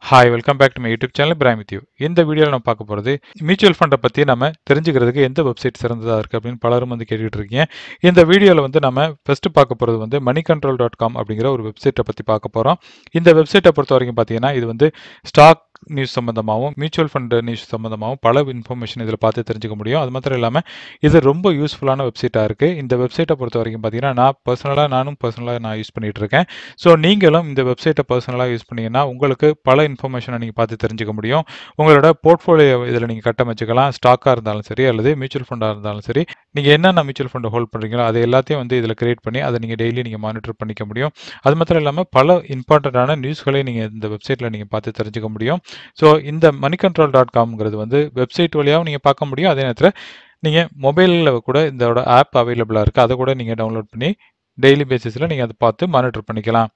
hi welcome back to my YouTube channel from with you இந்த வீடியோவில் நம்ம பார்க்க போகிறது மியூச்சுவல் ஃபண்டை பற்றி நம்ம தெரிஞ்சுக்கிறதுக்கு எந்த வெப்சைட் சிறந்ததாக இருக்குது அப்படின்னு பலரும் வந்து கேட்டுக்கிட்டு இருக்கீங்க இந்த வீடியோவில் வந்து நம்ம ஃபஸ்ட்டு பார்க்க போகிறது வந்து மணி கண்ட்ரோல் டாட் காம் அப்படிங்கிற ஒரு வெப்சைட்டை பற்றி பார்க்க போகிறோம் இந்த வெப்சைட்டை பொறுத்த வரைக்கும் பார்த்தீங்கன்னா இது வந்து ஸ்டாக் நியூஸ் சம்மந்தமாகவும் மியூச்சுவல் ஃபண்ட் நியூஸ் சம்மந்தமாகவும் பல இன்ஃபர்மேஷன் இதில் பார்த்து தெரிஞ்சுக்க முடியும் அது மாத்திரம் இல்லாமல் இது ரொம்ப யூஸ்ஃபுல்லான வெப்சைட்டாக இருக்குது இந்த வெப்சைட்டை பொறுத்த வரைக்கும் பார்த்தீங்கன்னா நான் பர்சனலாக நானும் பர்சனலாக நான் யூஸ் பண்ணிகிட்டு இருக்கேன் ஸோ நீங்களும் இந்த வெப்சைட்டை பர்சனலாக யூஸ் பண்ணீங்கன்னா உங்களுக்கு பல இன்ஃபர்மேஷனை நீங்கள் பார்த்து தெரிஞ்சுக்க முடியும் உங்களோட போர்ட்ஃபோலியோ இதில் நீங்கள் கட்டமைச்சுக்கலாம் ஸ்டாக்காக இருந்தாலும் சரி அல்லது மியூச்சுவல் ஃபண்டாக இருந்தாலும் சரி நீங்கள் என்னென்ன மியூச்சுவல் ஃபண்டை ஹோல்ட் பண்ணுறீங்களோ அது எல்லாத்தையும் வந்து இதில் கிரியேட் பண்ணி அதை நீங்கள் டெய்லி நீங்கள் மானிட்டர் பண்ணிக்க முடியும் அது மாத்திரம் இல்லாமல் பல இம்பார்ட்டண்ட்டான நியூஸ்களை நீங்கள் இந்த வெப்சைட்டில் நீங்கள் பார்த்து தெரிஞ்சுக்க முடியும் ஸோ இந்த மணி கண்ட்ரோல் டாட் காம்ங்கிறது வந்து வெப்சைட் வழியாகவும் நீங்கள் பார்க்க முடியும் அதே நேரத்தில் நீங்கள் மொபைலில் கூட இதோட ஆப் அவைலபிளாக இருக்குது அதை கூட நீங்கள் டவுன்லோட் பண்ணி டெய்லி பேசிஸில் நீங்கள் அதை பார்த்து மானிட்டர் பண்ணிக்கலாம்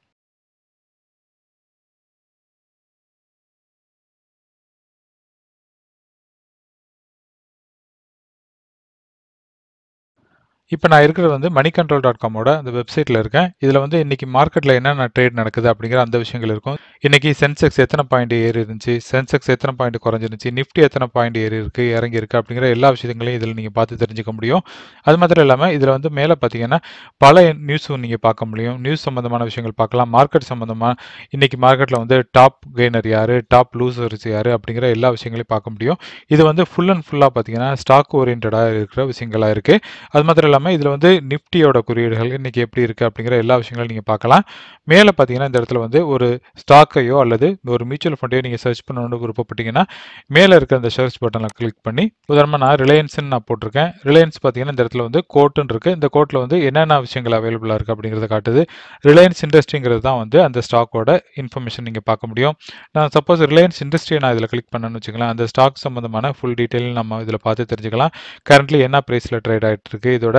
இப்போ நான் இருக்கிறது வந்து மணி கண்ட்ரோல் டாட் காமோட அந்த வெப்சைட்டில் இருக்கேன் இதில் வந்து இன்னைக்கு மார்க்கெட்டில் என்னென்ன ட்ரேட் நடக்குது அப்படிங்கிற அந்த விஷயங்கள் இருக்கும் இன்னைக்கு சென்செக்ஸ் எத்தனை பாயிண்ட் ஏறி இருந்துச்சு சென்செக்ஸ் எத்தனை பாயிண்ட் குறைஞ்சிருந்துச்சு நிஃப்டி எத்தனை பாயிண்ட் ஏறி இருக்கு இறங்கி இருக்கு அப்படிங்கிற எல்லா விஷயங்களையும் இதில் நீங்கள் பார்த்து தெரிஞ்சுக்க முடியும் அது மாத்திரம் இல்லாமல் இதில் வந்து மேலே பார்த்தீங்கன்னா பல நியூஸும் நீங்கள் பார்க்க முடியும் நியூஸ் சம்மந்தமான விஷயங்கள் பார்க்கலாம் மார்க்கெட் சம்மந்தமாக இன்னைக்கு மார்க்கெட்டில் வந்து டாப் கெய்னர் யார் டாப் லூசர்ஸ் யார் அப்படிங்கிற எல்லா விஷயங்களையும் பார்க்க முடியும் இது வந்து ஃபுல் அண்ட் ஃபுல்லாக பார்த்தீங்கன்னா ஸ்டாக் ஓரியன்டாக இருக்கிற விஷயங்களாக இருக்குது அது மாத்திரம் இல்லாமல் இதில் வந்து நிஃப்டியோட குறியீடுகள் இன்றைக்கி எப்படி இருக்குது அப்படிங்கிற எல்லா விஷயங்களும் நீங்கள் பார்க்கலாம் மேலே பார்த்தீங்கன்னா இந்த இடத்துல வந்து ஒரு ஸ்டாக்கையோ அல்லது ஒரு மியூச்சுவல் ஃபண்டையோ நீங்கள் சர்ச் பண்ணணும்னு விருப்பப்பட்டீங்கன்னா மேலே இருக்கிற அந்த சர்ச் பட்டனில் கிளிக் பண்ணி உதாரணமாக நான் ரிலையன்ஸ்னு நான் போட்டிருக்கேன் ரிலையன்ஸ் பார்த்தீங்கன்னா இந்த இடத்துல வந்து கோட்டுன்னு இருக்குது இந்த கோட்டில் வந்து என்னென்ன விஷயங்கள் அவைலபிளாக இருக்குது அப்படிங்கிறத காட்டுது ரிலையன்ஸ் இண்டஸ்ட்ரிங்கிறது தான் வந்து அந்த ஸ்டாக்கோட இன்ஃபர்மேஷன் நீங்கள் பார்க்க முடியும் நான் சப்போஸ் ரிலையன்ஸ் இண்டஸ்ட்ரியை நான் இதில் கிளிக் பண்ணேன்னு வச்சுக்கலாம் அந்த ஸ்டாக் சம்மந்தமான ஃபுல் டீட்டெயில் நம்ம இதில் பார்த்து தெரிஞ்சுக்கலாம் கரண்ட்லி என்ன ப்ரைஸில் ட்ரேட் ஆகிட்டு இருக்கு இதோட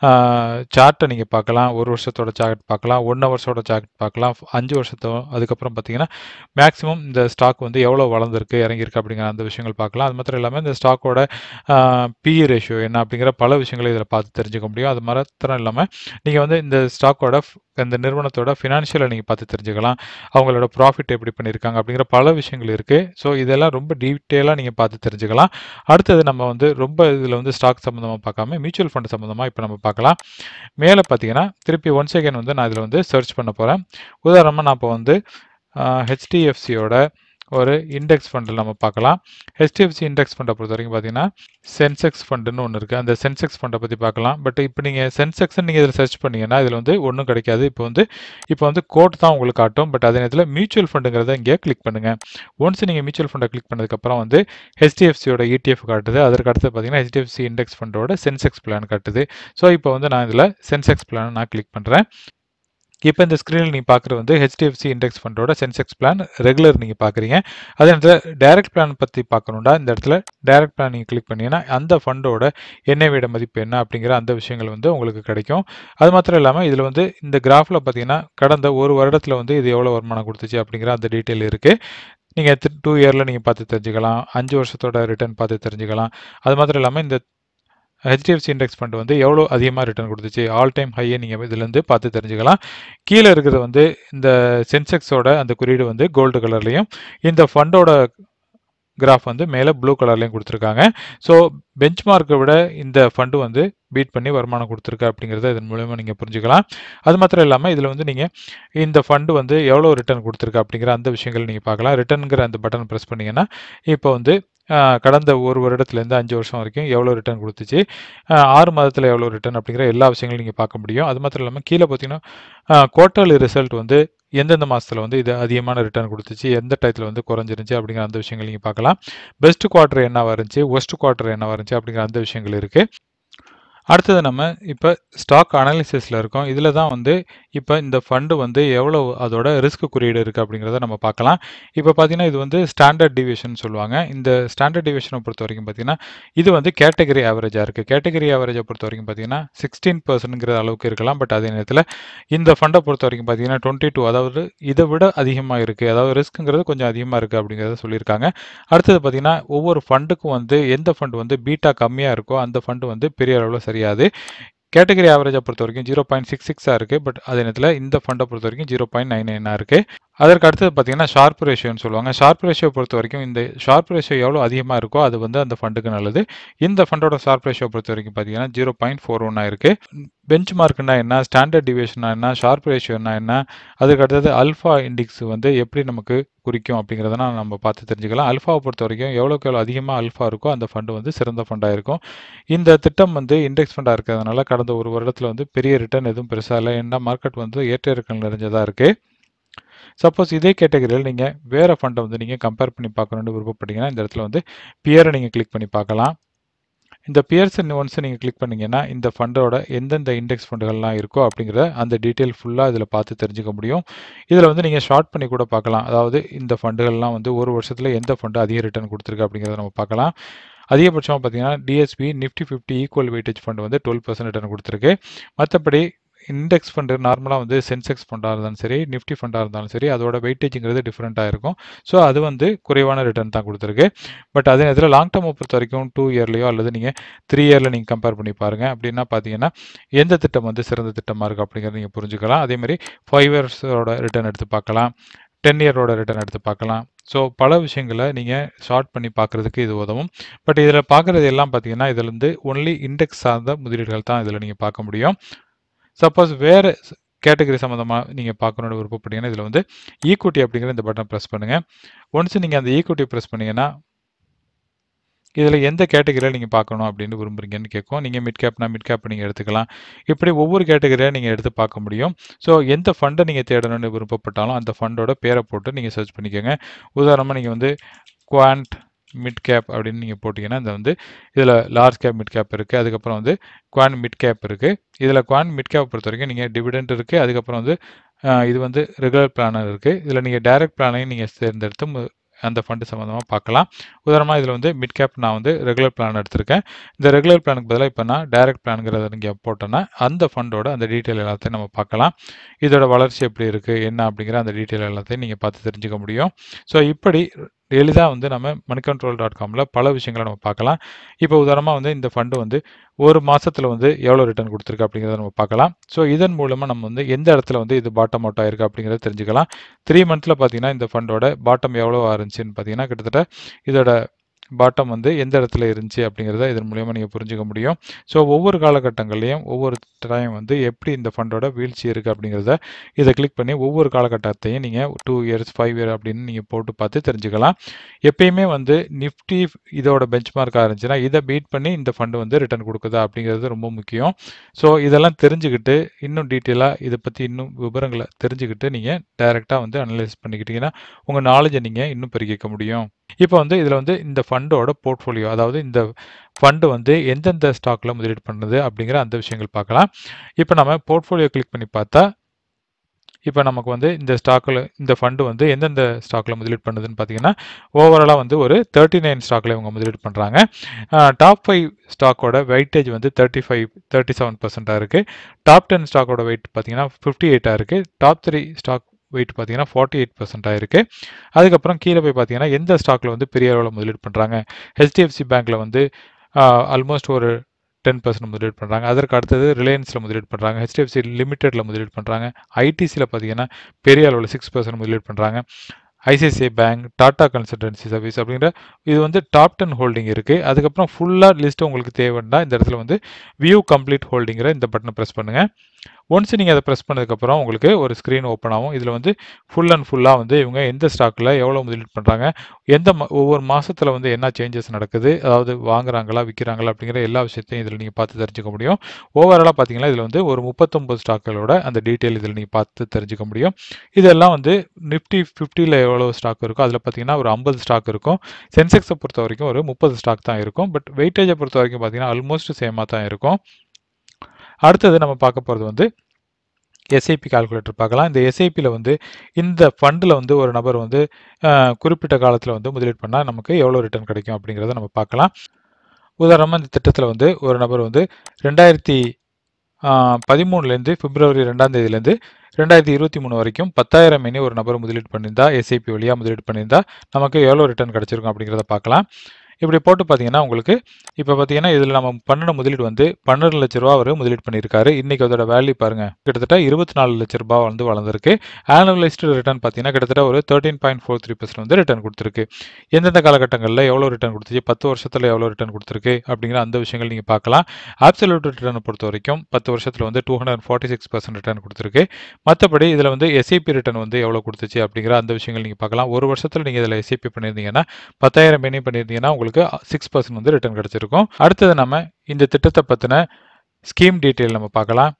சார்ட்டை நீங்கள் பார்க்கலாம் ஒரு வருஷத்தோட சார்ட் பார்க்கலாம் ஒன் ஹவர்ஸோட சார்ட் பார்க்கலாம் அஞ்சு வருஷத்தோ அதுக்கப்புறம் பார்த்தீங்கன்னா மேக்ஸிமம் இந்த ஸ்டாக் வந்து எவ்வளோ வளர்ந்துருக்கு இறங்கியிருக்கு அப்படிங்கிற அந்த விஷயங்கள் பார்க்கலாம் அது மாத்திரம் இல்லாமல் இந்த ஸ்டாக்கோட பிஇ ரேஷியோ என்ன அப்படிங்கிற பல விஷயங்களை இதில் பார்த்து தெரிஞ்சுக்க முடியும் அது மாத்திரம் இல்லாமல் நீங்கள் வந்து இந்த ஸ்டாக்கோட இந்த நிறுவனத்தோட ஃபினான்ஷியலை நீங்கள் பார்த்து தெரிஞ்சுக்கலாம் அவங்களோட ப்ராஃபிட் எப்படி பண்ணியிருக்காங்க அப்படிங்கிற பல விஷயங்கள் இருக்குது ஸோ இதெல்லாம் ரொம்ப டீட்டெயிலாக நீங்கள் பார்த்து தெரிஞ்சுக்கலாம் அடுத்தது நம்ம வந்து ரொம்ப இதில் வந்து ஸ்டாக் சம்மந்தமாக பார்க்காம மியூச்சுவல் ஃபண்ட் சம்மந்தமாக இப்போ நம்ம பார்க்கலாம் மேலே பார்த்தீங்கன்னா திருப்பி ஒன் செகண்ட் வந்து நான் இதில் வந்து சர்ச் பண்ண போகிறேன் உதாரணமாக நான் இப்போ வந்து ஹெச்டிஎஃப்சியோட ஒரு இண்டெக்ஸ் ஃபண்டில் நம்ம பார்க்கலாம் ஹெச்டிஎஃப்சி இண்டெக்ஸ் ஃபண்டை பொறுத்த வரைக்கும் பார்த்தீங்கன்னா சென்செக்ஸ் ஃபண்டுன்னு ஒன்று இருக்குது அந்த சென்செக்ஸ் ஃபண்டை பற்றி பார்க்கலாம் பட் இப்போ நீங்கள் சென்செக்ஸ்ன்னு நீங்கள் இதில் சர்ச் பண்ணீங்கன்னா இதில் வந்து ஒன்றும் கிடைக்காது இப்போ வந்து இப்போ வந்து கோட் தான் உங்களுக்கு காட்டும் பட் அதே நேரத்தில் மியூச்சுவல் ஃபண்டுங்கிறத இங்கே கிளிக் பண்ணுங்கள் ஒன்ஸ் நீங்கள் மியூச்சுவல் ஃபண்டை கிளிக் பண்ணதுக்கப்புறம் வந்து ஹெச்டிஎஃப்சியோட இடிஎஃப் காட்டுது அதற்கு அடுத்து பார்த்தீங்கன்னா ஹெச்டிஎஃப்சி இண்டெக்ஸ் ஃபண்டோட சென்செக்ஸ் பிளான் காட்டுது ஸோ இப்போ வந்து நான் இதில் சென்செக்ஸ் பிளான் நான் கிளிக் பண்ணுறேன் இப்போ இந்த ஸ்க்ரீனில் நீங்கள் பார்க்குறது வந்து ஹெச்டிஎஃப்சி இண்டெக்ஸ் ஃபண்டோட சென்செக்ஸ் பிளான் ரெகுலர் நீங்கள் பார்க்குறீங்க அதே நேரத்தில் டைரக்ட் பிளான் பற்றி பார்க்கணுண்டா இந்த இடத்துல டைரக்ட் பிளான் நீங்கள் கிளிக் பண்ணீங்கன்னா அந்த ஃபண்டோட எண்ணெய் மதிப்பு என்ன அப்படிங்கிற அந்த விஷயங்கள் வந்து உங்களுக்கு கிடைக்கும் அது மாத்திரம் இல்லாமல் இதில் வந்து இந்த கிராஃபில் பார்த்தீங்கன்னா கடந்த ஒரு வருடத்தில் வந்து இது எவ்வளோ வருமானம் கொடுத்துச்சு அப்படிங்கிற அந்த டீட்டெயில் இருக்குது நீங்கள் டூ இயரில் நீங்கள் பார்த்து தெரிஞ்சுக்கலாம் அஞ்சு வருஷத்தோட ரிட்டர்ன் பார்த்து தெரிஞ்சுக்கலாம் அது மாத்திரம் இல்லாமல் இந்த ஹெச்டிஎஃப்சி இண்டெக்ஸ் ஃபண்ட் வந்து எவ்வளோ அதிகமாக ரிட்டர்ன் கொடுத்துச்சு ஆல் டைம் ஹையை நீங்கள் இதுலேருந்து பார்த்து தெரிஞ்சுக்கலாம் கீழே இருக்கிறது வந்து இந்த சென்செக்ஸோட அந்த குறியீடு வந்து கோல்டு கலர்லேயும் இந்த ஃபண்டோட கிராஃப் வந்து மேலே ப்ளூ கலர்லேயும் கொடுத்துருக்காங்க ஸோ பெஞ்ச் மார்க்கை விட இந்த ஃபண்டு வந்து பீட் பண்ணி வருமானம் கொடுத்துருக்கு அப்படிங்கிறத இதன் மூலயமா நீங்கள் புரிஞ்சுக்கலாம் அது மாத்திரம் இல்லாமல் இதில் வந்து நீங்கள் இந்த ஃபண்டு வந்து எவ்வளோ ரிட்டர்ன் கொடுத்துருக்கு அப்படிங்கிற அந்த விஷயங்கள் நீங்கள் பார்க்கலாம் ரிட்டர்னுங்கிற அந்த பட்டன் ப்ரெஸ் பண்ணிங்கன்னா இப்போ வந்து கடந்த ஒரு வருடத்துலேருந்து அஞ்சு வருஷம் வரைக்கும் எவ்வளோ ரிட்டர்ன் கொடுத்துச்சு ஆறு மாதத்தில் எவ்வளோ ரிட்டர்ன் அப்படிங்கிற எல்லா விஷயங்களும் நீங்கள் பார்க்க முடியும் அது மாத்திரம் இல்லாமல் கீழே பார்த்தீங்கன்னா குவார்ட்டர்லி ரிசல்ட் வந்து எந்தெந்த மாதத்தில் வந்து இது அதிகமான ரிட்டர்ன் கொடுத்துச்சு எந்த டயத்தில் வந்து குறைஞ்சிருந்துச்சு அப்படிங்கிற அந்த விஷயங்கள் நீங்கள் பார்க்கலாம் பெஸ்ட் குவார்ட்டர் என்ன இருந்துச்சு ஒஸ்ட் குவார்ட்டர் என்ன இருந்துச்சு அப்படிங்கிற அந்த விஷயங்கள் இருக்குது அடுத்தது நம்ம இப்போ ஸ்டாக் அனாலிசிஸில் இருக்கோம் இதில் தான் வந்து இப்போ இந்த ஃபண்டு வந்து எவ்வளோ அதோட ரிஸ்க் குறியீடு இருக்குது அப்படிங்கிறத நம்ம பார்க்கலாம் இப்போ பார்த்தீங்கன்னா இது வந்து ஸ்டாண்டர்ட் டிவிஷன் சொல்லுவாங்க இந்த ஸ்டாண்டர்ட் டிவிஷனை பொறுத்த வரைக்கும் பார்த்தீங்கன்னா இது வந்து கேட்டகரி ஆவரேஜாக இருக்குது கேட்டகரி ஆவரேஜை பொறுத்த வரைக்கும் பார்த்தீங்கன்னா சிக்ஸ்டீன் பர்சன்ட்ங்கிற அளவுக்கு இருக்கலாம் பட் அதே நேரத்தில் இந்த ஃபண்டை பொறுத்த வரைக்கும் பார்த்தீங்கன்னா டுவெண்ட்டி டூ அதாவது இதை விட அதிகமாக இருக்குது அதாவது ரிஸ்க்குங்கிறது கொஞ்சம் அதிகமாக இருக்குது அப்படிங்கிறத சொல்லியிருக்காங்க அடுத்தது பார்த்தீங்கன்னா ஒவ்வொரு ஃபண்டுக்கும் வந்து எந்த ஃபண்டு வந்து பீட்டா கம்மியாக இருக்கோ அந்த ஃபண்டு வந்து பெரிய அளவில் சரியாது கேட்டகரி ஆவரேஜை பொறுத்த வரைக்கும் ஜீரோ பாயிண்ட் சிக்ஸ் சிக்ஸாக இருக்குது பட் அதே நேரத்தில் இந்த ஃபண்டை பொறுத்த வரைக்கும் ஜீரோ பாயிண்ட் நைன் நைனாக இருக்குது அதற்கு அடுத்தது பார்த்தீங்கன்னா ஷார்ப் ரேஷியோன்னு சொல்லுவாங்க ஷார்ப் ரேஷியோ பொறுத்த வரைக்கும் இந்த ஷார்ப் ரேஷியோ எவ்வளோ அதிகமாக இருக்கோ அது வந்து அந்த ஃபண்டுக்கு நல்லது இந்த ஃபண்டோட ஷார்ப் ரேஷியோ பொறுத்த வரைக்கும் பார்த்தீங்கன்னா ஜீரோ பாயிண்ட் ஃபோர் ஒன் ஆயிருக்கு பெஞ்ச் மார்க்னா என்ன ஸ்டாண்டர்ட் டிவியேஷனா என்ன ஷார்ப் ரேஷியோனா என்ன அதுக்கு அடுத்தது அல்ஃபா இண்டிக்ஸ் வந்து எப்படி நமக்கு குறிக்கும் அப்படிங்கிறத நம்ம பார்த்து தெரிஞ்சுக்கலாம் அல்ஃபாவை பொறுத்த வரைக்கும் எவ்வளோக்கு எவ்வளோ அதிகமாக அல்ஃபா இருக்கோ அந்த ஃபண்டு வந்து சிறந்த ஃபண்டாக இருக்கும் இந்த திட்டம் வந்து இண்டெக்ஸ் ஃபண்டாக இருக்கிறதுனால கடந்த ஒரு வருடத்தில் வந்து பெரிய ரிட்டர்ன் எதுவும் பெருசாக இல்லை ஏன்னா மார்க்கெட் வந்து ஏற்ற இறக்கம் நிறைஞ்சதாக இருக்குது சப்போஸ் இதே கேட்டகரியில் நீங்கள் வேறு ஃபண்டை வந்து நீங்கள் கம்பேர் பண்ணி பார்க்கணுன்னு விருப்பப்பட்டீங்கன்னா இந்த இடத்துல வந்து பியரை நீங்கள் கிளிக் பண்ணி பார்க்கலாம் இந்த பியர்ஸ் ஒன்ஸ் நீங்கள் கிளிக் பண்ணீங்கன்னா இந்த ஃபண்டோட எந்தெந்த இண்டெக்ஸ் ஃபண்டுகள்லாம் இருக்கோ அப்படிங்கிற அந்த டீட்டெயில் ஃபுல்லாக இதில் பார்த்து தெரிஞ்சுக்க முடியும் இதில் வந்து நீங்கள் ஷார்ட் பண்ணி கூட பார்க்கலாம் அதாவது இந்த ஃபண்டுகள்லாம் வந்து ஒரு வருஷத்தில் எந்த ஃபண்டு அதிக ரிட்டர்ன் கொடுத்துருக்கு அப்படிங்கிறத நம்ம பார்க்கலாம் அதிகபட்சமாக பார்த்தீங்கன்னா DSP Nifty fifty equal weightage fund வந்து டுவெல் பர்சன்ட் ரிட்டர்ன் கொடுத்துருக்கு மற்றபடி இண்டெக்ஸ் ஃபண்டு நார்மலாக வந்து சென்செக்ஸ் ஃபண்டாக இருந்தாலும் சரி நிஃப்டி ஃபண்டாக இருந்தாலும் சரி அதோட வெயிட்டேஜுங்கிறது டிஃப்ரெண்ட்டாக இருக்கும் ஸோ அது வந்து குறைவான ரிட்டர்ன் தான் கொடுத்துருக்கு பட் அதே நேரத்தில் லாங் டேர்மை பொறுத்த வரைக்கும் டூ இயர்லையோ அல்லது நீங்கள் த்ரீ இயரில் நீங்கள் கம்பேர் பண்ணி பாருங்கள் அப்படின்னா பார்த்தீங்கன்னா எந்த திட்டம் வந்து சிறந்த திட்டமாக இருக்குது அப்படிங்கிறத நீங்கள் புரிஞ்சுக்கலாம் அதேமாதிரி ஃபைவ் இயர்ஸோட ரிட்டர்ன் எடுத்து பார்க்கலாம் டென் இயரோட ரிட்டர்ன் எடுத்து பார்க்கலாம் ஸோ பல விஷயங்களை நீங்கள் ஷார்ட் பண்ணி பார்க்குறதுக்கு இது உதவும் பட் இதில் பார்க்குறது எல்லாம் பார்த்தீங்கன்னா இதில் வந்து ஒன்லி இண்டெக்ஸ் சார்ந்த முதலீடுகள் தான் இதில் நீங்கள் பார்க்க முடியும் சப்போஸ் வேறு கேட்டகரி சம்மந்தமாக நீங்கள் பார்க்கணுன்னு விருப்பப்பட்டீங்கன்னா இதில் வந்து ஈக்குவிட்டி அப்படிங்கிற இந்த பட்டன் ப்ரெஸ் பண்ணுங்கள் ஒன்ஸ் நீங்கள் அந்த ஈக்குவிட்டி ப்ரெஸ் பண்ணீங்கன்னா இதில் எந்த கேட்டகரியில் நீங்கள் பார்க்கணும் அப்படின்னு விரும்புறீங்கன்னு கேட்கும் நீங்கள் மிட் கேப்னா மிட் கேப் நீங்கள் எடுத்துக்கலாம் இப்படி ஒவ்வொரு கேட்டகரியாக நீங்கள் எடுத்து பார்க்க முடியும் ஸோ எந்த ஃபண்டை நீங்கள் தேடணும்னு விருப்பப்பட்டாலும் அந்த ஃபண்டோட பேரை போட்டு நீங்கள் சர்ச் பண்ணிக்கோங்க உதாரணமாக நீங்கள் வந்து குவான்ட் மிட் கேப் அப்படின்னு நீங்கள் போட்டிங்கன்னா இந்த வந்து இதில் லார்ஜ் கேப் மிட் கேப் இருக்குது அதுக்கப்புறம் வந்து குவான் மிட் கேப் இருக்குது இதில் குவான் மிட் கேப் பொறுத்த வரைக்கும் நீங்கள் டிவிடெண்ட் இருக்குது அதுக்கப்புறம் வந்து இது வந்து ரெகுலர் பிளானர் இருக்குது இதில் நீங்கள் டைரக்ட் பிளானையும் நீங்கள் தேர்ந்தெடுத்து அந்த ஃபண்டு சம்மந்தமாக பார்க்கலாம் உதாரணமாக இதில் வந்து மிட் கேப் நான் வந்து ரெகுலர் பிளான் எடுத்திருக்கேன் இந்த ரெகுலர் பிளானுக்கு பதிலாக இப்போ நான் டைரக்ட் பிளானுங்கிறத நீங்கள் போட்டோன்னா அந்த ஃபண்டோட அந்த டீட்டெயில் எல்லாத்தையும் நம்ம பார்க்கலாம் இதோட வளர்ச்சி எப்படி இருக்குது என்ன அப்படிங்கிற அந்த டீட்டெயில் எல்லாத்தையும் நீங்கள் பார்த்து தெரிஞ்சுக்க முடியும் ஸோ இப்படி எளிதாக வந்து நம்ம மணி கண்ட்ரோல் டாட் காமில் பல விஷயங்களை நம்ம பார்க்கலாம் இப்போ உதாரணமாக வந்து இந்த ஃபண்டு வந்து ஒரு மாதத்தில் வந்து எவ்வளோ ரிட்டர்ன் கொடுத்துருக்கு அப்படிங்கிறத நம்ம பார்க்கலாம் ஸோ இதன் மூலமாக நம்ம வந்து எந்த இடத்துல வந்து இது பாட்டம் அவுட் ஆயிருக்கு அப்படிங்கிறத தெரிஞ்சுக்கலாம் த்ரீ மந்த்தில் பார்த்தீங்கன்னா இந்த ஃபண்டோட பாட்டம் எவ்வளோ இருந்துச்சுன்னு பார்த்தீங்கன்னா கிட்டத்தட்ட இதோட பாட்டம் வந்து எந்த இடத்துல இருந்துச்சு அப்படிங்கிறத இதன் மூலயமா நீங்கள் புரிஞ்சுக்க முடியும் ஸோ ஒவ்வொரு காலகட்டங்கள்லையும் ஒவ்வொரு டைம் வந்து எப்படி இந்த ஃபண்டோட வீழ்ச்சி இருக்குது அப்படிங்கிறத இதை கிளிக் பண்ணி ஒவ்வொரு காலகட்டத்தையும் நீங்கள் டூ இயர்ஸ் ஃபைவ் இயர் அப்படின்னு நீங்கள் போட்டு பார்த்து தெரிஞ்சுக்கலாம் எப்பயுமே வந்து நிஃப்டி இதோட பெஞ்ச் மார்க்காக இருந்துச்சுன்னா இதை பீட் பண்ணி இந்த ஃபண்டு வந்து ரிட்டர்ன் கொடுக்குதா அப்படிங்கிறது ரொம்ப முக்கியம் ஸோ இதெல்லாம் தெரிஞ்சுக்கிட்டு இன்னும் டீட்டெயிலாக இதை பற்றி இன்னும் விவரங்களை தெரிஞ்சுக்கிட்டு நீங்கள் டைரெக்டாக வந்து அனலைஸ் பண்ணிக்கிட்டீங்கன்னா உங்கள் நாலேஜை நீங்கள் இன்னும் பெருகிக்க முடியும் இப்போ வந்து இதில் வந்து இந்த ஃபண்டோட போர்ட்ஃபோலியோ அதாவது இந்த ஃபண்டு வந்து எந்தெந்த ஸ்டாக்கில் முதலீடு பண்ணுது அப்படிங்கிற அந்த விஷயங்கள் பார்க்கலாம் இப்போ நம்ம போர்ட்ஃபோலியோ கிளிக் பண்ணி பார்த்தா இப்போ நமக்கு வந்து இந்த ஸ்டாக்கில் இந்த ஃபண்டு வந்து எந்தெந்த ஸ்டாக்கில் முதலீடு பண்ணுதுன்னு பார்த்தீங்கன்னா ஓவராலாக வந்து ஒரு தேர்ட்டி நைன் ஸ்டாக்கில் இவங்க முதலீடு பண்ணுறாங்க டாப் ஃபைவ் ஸ்டாக்கோட வெயிட்டேஜ் வந்து தேர்ட்டி ஃபைவ் தேர்ட்டி செவன் பர்சென்ட்டாக இருக்குது டாப் டென் ஸ்டாக்கோட வெயிட் பார்த்தீங்கன்னா ஃபிஃப்டி எயிட்டாக இருக்குது டாப் த்ரீ ஸ்டாக் வெயிட் பார்த்தீங்கன்னா ஃபார்ட்டி எயிட் பர்சென்ட்டாக இருக்குது அதுக்கப்புறம் கீழே போய் பார்த்தீங்கன்னா எந்த ஸ்டாக்கில் வந்து பெரிய அளவில் முதலீடு பண்ணுறாங்க ஹெச்டிஎஃப்சி பேங்க்கில் வந்து ஆல்மோஸ்ட் ஒரு டென் பர்சன்ட் முதலீடு பண்ணுறாங்க அதற்கு அடுத்தது ரிலையன்ஸில் முதலீடு பண்ணுறாங்க ஹெச்டிஎஃப்சி லிமிடெட்டில் முதலீடு பண்ணுறாங்க ஐடிசியில் பார்த்தீங்கன்னா பெரிய அளவில் சிக்ஸ் பர்சன்ட் முதலீடு பண்ணுறாங்க ICICI bank Tata consultancy service அப்படிங்கிற இது வந்து டாப் டென் ஹோல்டிங் இருக்குது அதுக்கப்புறம் ஃபுல்லாக லிஸ்ட்டு உங்களுக்கு தேவைன்னா இந்த இடத்துல வந்து வியூ கம்ப்ளீட் ஹோல்டிங்கிற இந்த பட்டனை ப்ரெஸ் பண்ணுங்கள் ஒன்ஸ் நீங்கள் அதை ப்ரெஸ் பண்ணதுக்கப்புறம் உங்களுக்கு ஒரு ஸ்க்ரீன் ஓப்பன் ஆகும் இதில் வந்து ஃபுல் அண்ட் ஃபுல்லாக வந்து இவங்க எந்த ஸ்டாக்கில் எவ்வளோ முதலீடு பண்ணுறாங்க எந்த ஒவ்வொரு மாதத்தில் வந்து என்ன சேஞ்சஸ் நடக்குது அதாவது வாங்குறாங்களா விற்கிறாங்களா அப்படிங்கிற எல்லா விஷயத்தையும் இதில் நீங்கள் பார்த்து தெரிஞ்சுக்க முடியும் ஓவராலாக பார்த்தீங்கன்னா இதில் வந்து ஒரு முப்பத்தொம்பது ஸ்டாக்குகளோட அந்த டீட்டெயில் இதில் நீங்கள் பார்த்து தெரிஞ்சுக்க முடியும் இதெல்லாம் வந்து நிஃப்டி ஃபிஃப்டியில் எவ்வளோ ஸ்டாக் இருக்கோ அதில் பார்த்தீங்கன்னா ஒரு ஐம்பது ஸ்டாக் இருக்கும் சென்செக்ஸை பொறுத்த வரைக்கும் ஒரு முப்பது ஸ்டாக் தான் இருக்கும் பட் வெயிட்டேஜை பொறுத்த வரைக்கும் பார்த்தீங்கன்னா ஆல்மோஸ்ட் சேமாக தான் இருக்கும் அடுத்தது நம்ம பார்க்க போகிறது வந்து எஸ்ஐபி கால்குலேட்டர் பார்க்கலாம் இந்த எஸ்ஐபியில் வந்து இந்த ஃபண்டில் வந்து ஒரு நபர் வந்து குறிப்பிட்ட காலத்தில் வந்து முதலீடு பண்ணால் நமக்கு எவ்வளோ ரிட்டர்ன் கிடைக்கும் அப்படிங்கிறத நம்ம பார்க்கலாம் உதாரணமாக இந்த திட்டத்தில் வந்து ஒரு நபர் வந்து ரெண்டாயிரத்தி பதிமூணுலேருந்து பிப்ரவரி ரெண்டாம் தேதியிலேருந்து ரெண்டாயிரத்தி இருபத்தி மூணு வரைக்கும் பத்தாயிரம் மணி ஒரு நபர் முதலீடு பண்ணியிருந்தா எஸ்ஐபி வழியாக முதலீடு பண்ணியிருந்தா நமக்கு எவ்வளோ ரிட்டர்ன் கிடச்சிருக்கும் அப்படிங்கிறத பார்க்கலாம் இப்படி போட்டு பார்த்தீங்கன்னா உங்களுக்கு இப்போ பார்த்தீங்கன்னா இதில் நம்ம பண்ணின முதலீடு வந்து பன்னெண்டு லட்ச ரூபா அவர் முதலீடு பண்ணியிருக்காரு இன்னைக்கு அதோட வேல்யூ பாருங்க கிட்டத்தட்ட இருபத்தி நாலு லட்ச ரூபாய் வந்து வளர்ந்துருக்கு ஆனுவலைஸ்டு ரிட்டர்ன் பார்த்தீங்கன்னா கிட்டத்தட்ட ஒரு thirteen point four three percent வந்து ரிட்டர்ன் கொடுத்துருக்கு எந்தெந்த காலகட்டங்களில் எவ்வளோ ரிட்டர்ன் கொடுத்துச்சு பத்து வருஷத்தில் எவ்வளோ ரிட்டர்ன் கொடுத்துருக்கு அப்படிங்கிற அந்த விஷயங்கள் நீங்கள் பார்க்கலாம் ஆப்சல்யூட் ரிட்டர்னை பொறுத்த வரைக்கும் பத்து வருஷத்தில் வந்து two hundred forty six percent return கொடுத்துருக்கு மற்றபடி இதில் வந்து எஸ்ஐபி ரிட்டர்ன் வந்து எவ்வளோ கொடுத்துச்சு அப்படிங்கிற அந்த விஷயங்கள் நீங்கள் பார்க்கலாம் ஒரு வருஷத்தில் நீங்கள் இதில் எஸ்ஐபி பண்ணியிருந்தீங்கன்னா பத்தாயிரம் பெனி பண்ணியிருந்தீங்கன்னா உங்களுக்கு சிக்ஸ் பர்சன்ட் வந்து ரிட்டர்ன் கிடச்சிருக்கும் அடுத்தது நம்ம இந்த திட்டத்தை பற்றின ஸ்கீம் டீட்டெயில் நம்ம பார்க்கலாம்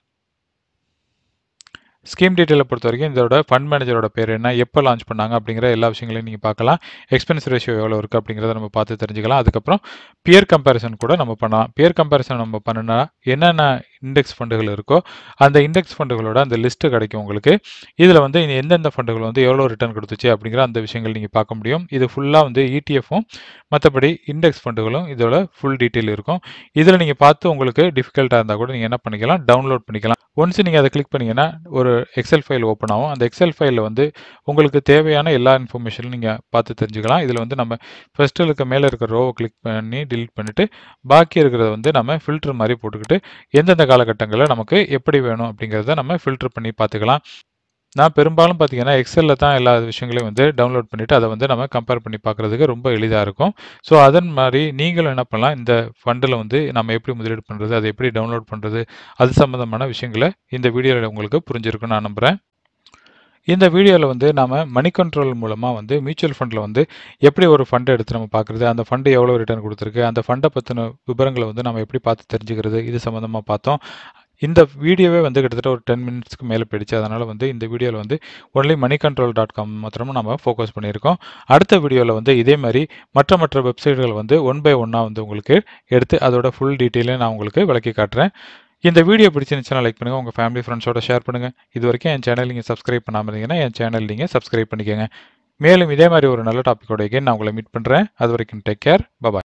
ஸ்கீம் டீட்டெயிலை பொறுத்த வரைக்கும் இதோட ஃபண்ட் மேனேஜரோட பேர் என்ன எப்போ லான்ச் பண்ணாங்க அப்படிங்கிற எல்லா விஷயங்களையும் நீங்கள் பார்க்கலாம் எக்ஸ்பென்ஸ் ரேஷியோ எவ்வளோ இருக்குது அப்படிங்கிறத நம்ம பார்த்து தெரிஞ்சுக்கலாம் அதுக்கப்புறம் பியர் கம்பேரிசன் கூட நம்ம பண்ணலாம் பியர் கம்பேரிசன் நம்ம பண்ணுனா என்னென்ன இண்டெக்ஸ் ஃபண்டுகள் இருக்கோ அந்த இண்டெக்ஸ் ஃபண்டுகளோட அந்த லிஸ்ட்டு கிடைக்கும் உங்களுக்கு இதில் வந்து எந்தெந்த ஃபண்டுகள் வந்து எவ்வளோ ரிட்டர்ன் கொடுத்துச்சு அப்படிங்கிற அந்த விஷயங்கள் நீங்கள் பார்க்க முடியும் இது ஃபுல்லாக வந்து இடிஎஃப்பும் மற்றபடி இண்டெக்ஸ் ஃபண்டுகளும் இதோட ஃபுல் டீட்டெயில் இருக்கும் இதில் நீங்கள் பார்த்து உங்களுக்கு டிஃபிகல்ட்டாக இருந்தால் கூட நீங்கள் என்ன பண்ணிக்கலாம் டவுன்லோட் பண்ணிக்கலாம் ஒன்ஸ் நீங்கள் அதை கிளிக் பண்ணிங்கன்னா ஒரு எக்ஸல் ஃபைல் ஓப்பன் ஆகும் அந்த எக்ஸல் ஃபைலில் வந்து உங்களுக்கு தேவையான எல்லா இன்ஃபர்மேஷனும் நீங்கள் பார்த்து தெரிஞ்சுக்கலாம் இதில் வந்து நம்ம ஃபஸ்ட்டு இருக்க மேலே இருக்கிற ரோவை கிளிக் பண்ணி டிலீட் பண்ணிவிட்டு பாக்கி இருக்கிறத வந்து நம்ம ஃபில்டர் மாதிரி போட்டுக்கிட்டு எந்தெந்த காலகட்டங்களில் நமக்கு எப்படி வேணும் அப்படிங்கிறத நம்ம ஃபில்டர் பண்ணி பார்த்துக்கலாம் நான் பெரும்பாலும் பார்த்தீங்கன்னா எக்ஸலில் தான் எல்லா விஷயங்களையும் வந்து டவுன்லோட் பண்ணிவிட்டு அதை வந்து நம்ம கம்பேர் பண்ணி பார்க்குறதுக்கு ரொம்ப எளிதாக இருக்கும் ஸோ அதன் மாதிரி நீங்களும் என்ன பண்ணலாம் இந்த ஃபண்டில் வந்து நம்ம எப்படி முதலீடு பண்ணுறது அதை எப்படி டவுன்லோட் பண்ணுறது அது சம்மந்தமான விஷயங்களை இந்த வீடியோவில் உங்களுக்கு புரிஞ்சிருக்குன்னு நான் நம்புகிறேன் இந்த வீடியோவில் வந்து நாம் மணி கண்ட்ரோல் மூலமாக வந்து மியூச்சுவல் ஃபண்டில் வந்து எப்படி ஒரு ஃபண்டை எடுத்து நம்ம பார்க்குறது அந்த ஃபண்டு எவ்வளோ ரிட்டர்ன் கொடுத்துருக்கு அந்த ஃபண்டை பற்றின விவரங்களை வந்து நம்ம எப்படி பார்த்து தெரிஞ்சுக்கிறது இது சம்மந்தமாக பார்த்தோம் இந்த வீடியோவே வந்து கிட்டத்தட்ட ஒரு டென் மினிட்ஸ்க்கு மேலே போயிடுச்சு அதனால் வந்து இந்த வீடியோவில் வந்து only money control dot com மாத்திரமும் நம்ம ஃபோக்கஸ் பண்ணியிருக்கோம் அடுத்த வீடியோவில் வந்து இதே மாதிரி மற்ற மற்ற வெப்சைட்கள் வந்து ஒன் பை ஒன்னாக வந்து உங்களுக்கு எடுத்து அதோட ஃபுல் டீட்டெயிலையும் நான் உங்களுக்கு விளக்கி காட்டுறேன் இந்த வீடியோ பிடிச்சிருந்துச்சுன்னா லைக் பண்ணுங்கள் உங்கள் ஃபேமிலி ஃப்ரெண்ட்ஸோட ஷேர் பண்ணுங்கள் இது வரைக்கும் என் சேனல் நீங்கள் சப்ஸ்கிரைப் பண்ணாமல் இருந்தீங்கன்னா என் சேனல் நீங்கள் சப்ஸ்கிரைப் பண்ணிக்கோங்க மேலும் இதே மாதிரி ஒரு நல்ல டாப்பிக்கோட நான் உங்களை மீட் பண்ணுறேன் அது வரைக்கும் டேக் கேர் பபாய்